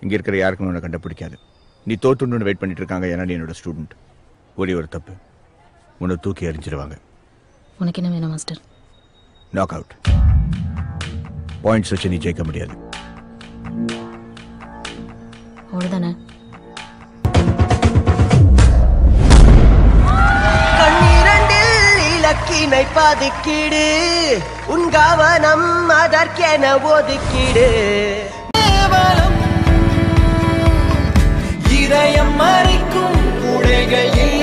இங்கே இருக்கிற யாருக்கும் உன்னை கண்டுபிடிக்காது நீ தோத்துணுன்னு வெயிட் பண்ணிட்டு இருக்காங்க ஏன்னா நீ என்னோட ஸ்டூடெண்ட் ஒரே ஒரு தப்பு உன்னை தூக்கி எறிஞ்சிருவாங்க உனக்கு என்ன வேணும் மாஸ்டர் நாக் அவுட் பாயிண்ட்ஸ் வச்சு நீ ஜெயிக்க முடியாது அவ்வளோதானே கண்ணிரண்டில் இலக்கினை பதுக்கிடு உன் கவனம் அதற்கென ஒதுக்கிடு கேவலம் இதயம் மறைக்கும் உடைகள்